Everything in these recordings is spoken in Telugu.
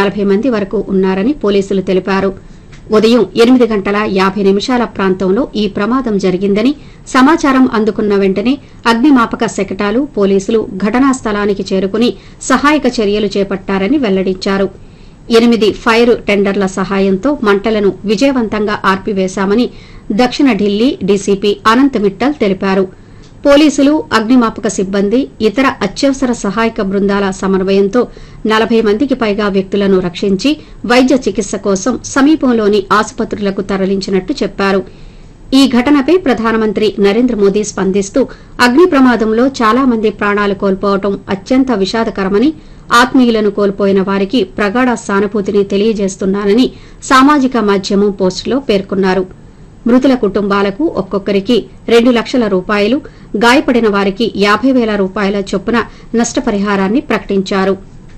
నలభై మంది వరకు ఉన్నారని పోలీసులు తెలిపారు ఉదయం ఎనిమిది గంటల యాభై నిమిషాల ప్రాంతంలో ఈ ప్రమాదం జరిగిందని సమాచారం అందుకున్న వెంటనే అగ్నిమాపక శకటాలు పోలీసులు ఘటనా స్థలానికి చేరుకుని సహాయక చర్యలు చేపట్టారని వెల్లడించారు ఎనిమిది ఫైర్ టెండర్ల సహాయంతో మంటలను విజయవంతంగా ఆర్పివేశామని దక్షిణ ఢిల్లీ డీసీపీ అనంత్ మిట్టల్ తెలిపారు పోలీసులు అగ్నిమాపక సిబ్బంది ఇతర అత్యవసర సహాయక బృందాల సమన్వయంతో నలభై మందికి పైగా వ్యక్తులను రక్షించి వైద్య చికిత్స కోసం సమీపంలోని ఆసుపత్రులకు తరలించినట్టు చెప్పారు ఈ ఘటనపై ప్రధానమంత్రి నరేంద్ర మోదీ స్పందిస్తూ అగ్ని ప్రమాదంలో చాలా మంది ప్రాణాలు కోల్పోవడం అత్యంత విషాదకరమని ఆత్మీయులను కోల్పోయిన వారికి ప్రగాఢ సానుభూతిని తెలియజేస్తున్నానని సామాజిక మాధ్యమం పోస్టులో పేర్కొన్నారు మృతుల కుటుంబాలకు ఒక్కొక్కరికి రెండు లక్షల రూపాయలు గాయపడిన వారికి యాభై వేల రూపాయల చొప్పున నష్టపరిహారాన్ని ప్రకటించారు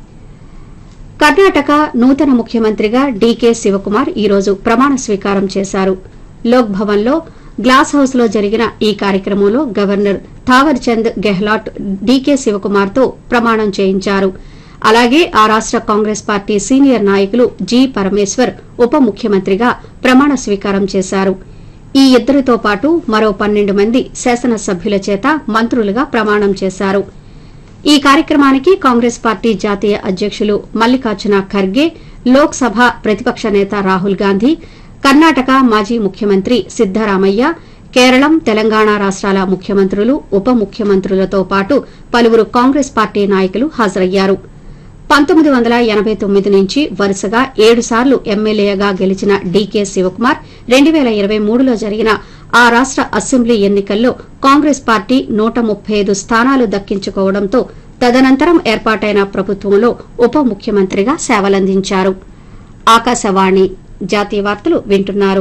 కర్ణాటక నూతన ముఖ్యమంత్రిగా డీకే శివకుమార్ ఈ రోజు ప్రమాణ స్వీకారం చేశారు లోక్ భవన్లో గ్లాస్ హౌస్ లో జరిగిన ఈ కార్యక్రమంలో గవర్నర్ థావర్ చంద్ గెహ్లాట్ డీకే శివకుమార్తో ప్రమాణం చేయించారు అలాగే ఆ రాష్ట కాంగ్రెస్ పార్టీ సీనియర్ నాయకులు జి పరమేశ్వర్ ఉప ముఖ్యమంత్రిగా ప్రమాణ స్వీకారం చేశారు ఈ ఇద్దరితో పాటు మరో పన్నెండు మంది శాసనసభ్యుల చేత మంత్రులుగా ప్రమాణం చేశారు ఈ కార్యక్రమానికి కాంగ్రెస్ పార్టీ జాతీయ అధ్యకులు మల్లికార్జున ఖర్గే లోక్సభ ప్రతిపక్ష నేత రాహుల్ గాంధీ కర్ణాటక మాజీ ముఖ్యమంత్రి సిద్దరామయ్య కేరళం తెలంగాణ రాష్ట్రాల ముఖ్యమంత్రులు ఉప ముఖ్యమంత్రులతో పాటు పలువురు కాంగ్రెస్ పార్టీ నాయకులు హాజరయ్యారు పంతొమ్మిది వందల ఎనబై తొమ్మిది నుంచి వరుసగా ఏడు సార్లు ఎమ్మెల్యేగా గెలిచిన డీకే శివకుమార్ రెండు వేల ఇరవై మూడులో జరిగిన ఆ రాష్ట అసెంబ్లీ ఎన్నికల్లో కాంగ్రెస్ పార్టీ నూట ముప్పై ఐదు స్థానాలు దక్కించుకోవడంతో తదనంతరం ఏర్పాటైన ప్రభుత్వంలో ఉప ముఖ్యమంత్రిగా సేవలందించారు ఆకాశవాణి జాతీయ వార్తలు వింటున్నారు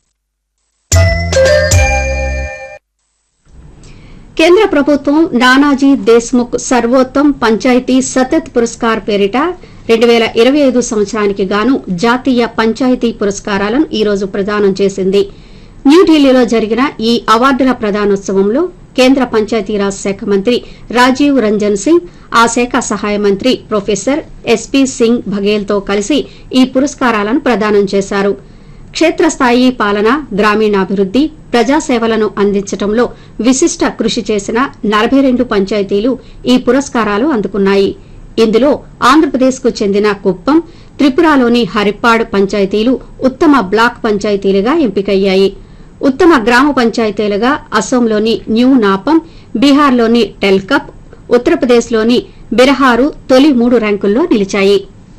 కేంద్ర ప్రభుత్వం నానాజీ దేశ్ముఖ్ సర్వోత్తమ్ పంచాయతీ సతత్ పురస్కార్ పేరిట రెండు వేల ఇరవై ఐదు సంవత్సరానికి గాను జాతీయ పంచాయతీ పురస్కారాలను ఈ రోజు ప్రదానం చేసింది న్యూఢిల్లీలో జరిగిన ఈ అవార్డుల ప్రదానోత్సవంలో కేంద్ర పంచాయతీరాజ్ శాఖ మంత్రి రాజీవ్ రంజన్ సింగ్ ఆ శాఖ సహాయ మంత్రి ప్రొఫెసర్ ఎస్పీ సింగ్ బఘేల్తో కలిసి ఈ పురస్కారాలను ప్రదానం చేశారు క్షేత్రస్థాయి పాలన గ్రామీణాభివృద్ది ప్రజాసేవలను అందించడంలో విశిష్ట కృషి చేసిన నలభై రెండు పంచాయతీలు ఈ పురస్కారాలు అందుకున్నాయి ఇందులో ఆంధ్రప్రదేశ్కు చెందిన కుప్పం త్రిపురలోని హరిప్పాడ్ పంచాయతీలు ఉత్తమ బ్లాక్ పంచాయతీలుగా ఎంపికయ్యాయి ఉత్తమ గ్రామ పంచాయతీలుగా అసోంలోని న్యూ నాపం బీహార్లోని టెల్కప్ ఉత్తరప్రదేశ్లోని బిరహారు తొలి మూడు ర్యాంకుల్లో నిలిచాయి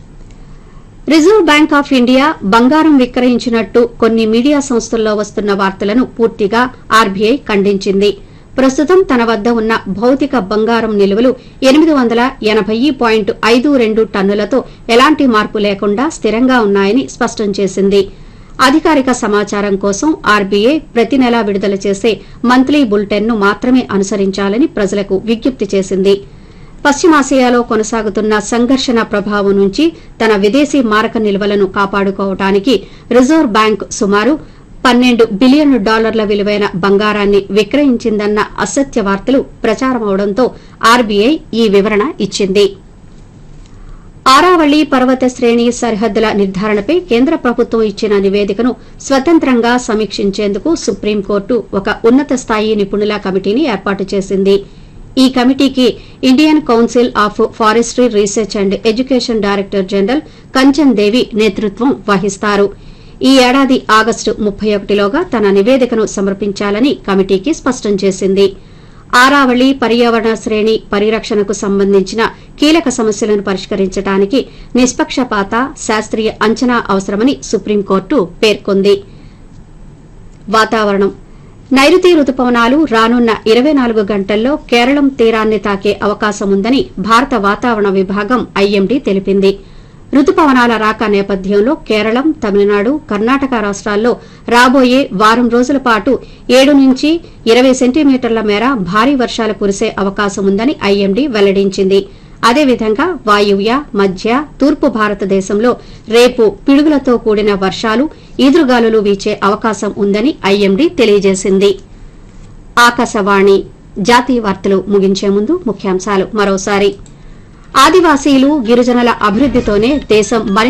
రిజర్వ్ బ్యాంక్ ఆఫ్ ఇండియా బంగారం విక్రయించినట్టు కొన్ని మీడియా సంస్థల్లో వస్తున్న వార్తలను పూర్తిగా ఆర్బీఐ ఖండించింది ప్రస్తుతం తన వద్ద ఉన్న భౌతిక బంగారం నిల్వలు ఎనిమిది వందల ఎనబై పాయింట్ ఐదు రెండు టన్నులతో ఎలాంటి మార్పు లేకుండా స్థిరంగా ఉన్నాయని స్పష్టం చేసింది అధికారిక సమాచారం కోసం ఆర్బీఐ ప్రతి నెలా విడుదల చేసే మంత్లీ బులెటిన్ను మాత్రమే అనుసరించాలని ప్రజలకు విజ్ఞప్తి చేసింది పశ్చిమాసియాలో కొనసాగుతున్న సంఘర్షణ ప్రభావం నుంచి తన విదేశీ మారక నిల్వలను కాపాడుకోవడానికి రిజర్వ్ బ్యాంక్ సుమారు పన్నెండు బిలియన్ డాలర్ల విలువైన బంగారాన్ని విక్రయించిందన్న అసత్య వార్తలు ప్రచారమవడంతో ఆర్బీఐ ఈ వివరణ ఇచ్చింది ఆరావళి పర్వత శ్రేణి సరిహద్దుల నిర్ధారణపై కేంద్ర ప్రభుత్వం ఇచ్చిన నివేదికను స్వతంత్రంగా సమీక్షించేందుకు సుప్రీంకోర్టు ఒక ఉన్నత స్థాయి నిపుణుల కమిటీని ఏర్పాటు చేసింది ఈ కమిటీకి Indian council of forestry research and education director general Kanchan Devi నేతృత్వం వహిస్తారు ఈ ఏడాది ఆగస్టు ముప్పై ఒకటిలోగా తన నివేదికను సమర్పించాలని కమిటీకి స్పష్టం చేసింది ఆరావళి పర్యావరణ శ్రేణి పరిరక్షణకు సంబంధించిన కీలక సమస్యలను పరిష్కరించడానికి నిష్పక్షపాత శాస్త్రీయ అంచనా అవసరమని సుప్రీంకోర్టు పేర్కొంది వాతావరణం నైరుతి రుతుపవనాలు రానున్న ఇరవై నాలుగు గంటల్లో కేరళం తీరాన్ని తాకే అవకాశం ఉందని భారత వాతావరణ విభాగం ఐఎండీ తెలిపింది రుతుపవనాల రాక నేపథ్యంలో కేరళం తమిళనాడు కర్ణాటక రాష్ట్రాల్లో రాబోయే వారం రోజుల పాటు ఏడు నుంచి ఇరవై సెంటీమీటర్ల మేర భారీ వర్షాలు కురిసే అవకాశం ఉందని ఐఎండీ వెల్లడించింది అదేవిధంగా వాయువ్య మధ్య తూర్పు భారతదేశంలో రేపు పిడుగులతో కూడిన వర్షాలు ఈదురుగాలులు వీచే అవకాశం ఉందని ఐఎండీ తెలియజేసింది ఆకాశవాణి జాతీయ వార్తలు ముగించే ముందు ముఖ్యాంశాలు మరోసారి ఆదివాసీలు గిరిజనుల అభివృద్దితోనే దేశం మరింత